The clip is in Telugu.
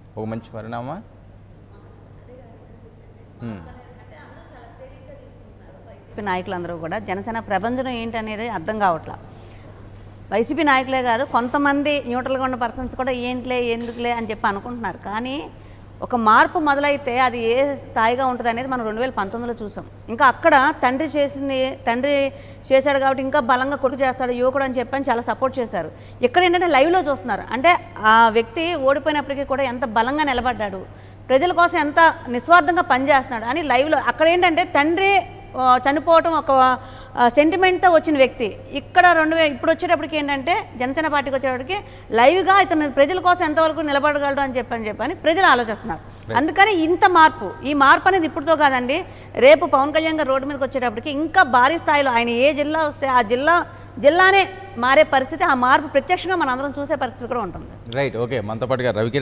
ఒక మంచి పరిణామా ఉమ్. వైసీపీ నాయకులందరూ కూడా జనసేన ప్రభంజనం ఏంటనేది అర్థం కావట్లా వైసీపీ నాయకులే కాదు కొంతమంది న్యూట్రల్గా ఉన్న పర్సన్స్ కూడా ఏంట్లే ఎందుకులే అని చెప్పి అనుకుంటున్నారు కానీ ఒక మార్పు మొదలైతే అది ఏ స్థాయిగా ఉంటుంది అనేది మనం రెండు వేల పంతొమ్మిదిలో చూసాం ఇంకా అక్కడ తండ్రి చేసింది తండ్రి చేశాడు కాబట్టి ఇంకా బలంగా కొడుకు చేస్తాడు యువకుడు అని చెప్పని చాలా సపోర్ట్ చేశారు ఇక్కడ ఏంటంటే లైవ్లో చూస్తున్నారు అంటే ఆ వ్యక్తి ఓడిపోయినప్పటికీ కూడా ఎంత బలంగా నిలబడ్డాడు ప్రజల కోసం ఎంత నిస్వార్థంగా పనిచేస్తున్నాడు అని లైవ్లో అక్కడ ఏంటంటే తండ్రి ఆ, చనిపోవటం ఒక సెంటిమెంట్తో వచ్చిన వ్యక్తి ఇక్కడ రెండు వే- ఇప్పుడు వచ్చేటప్పటికి ఏంటంటే జనసేన పార్టీకి వచ్చేటప్పటికి లైవ్గా ఇతను ప్రజల కోసం ఎంతవరకు నిలబడగలడు అని చెప్పని చెప్పని ప్రజలు ఆలోచిస్తున్నారు అందుకని ఇంత మార్పు ఈ మార్పు అనేది ఇప్పుడుతో కాదండి రేపు పవన్ కళ్యాణ్ గారు రోడ్డు మీదకి వచ్చేటప్పటికి ఇంకా భారీ స్థాయిలో ఆయన ఏ జిల్లా వస్తే ఆ జిల్లా జిల్లానే మారే పరిస్థితి ఆ మార్పు ప్రత్యక్షంగా మనందరం చూసే పరిస్థితి కూడా ఉంటుంది రైట్ ఓకే మనతో పాటుగా రవికిరణ్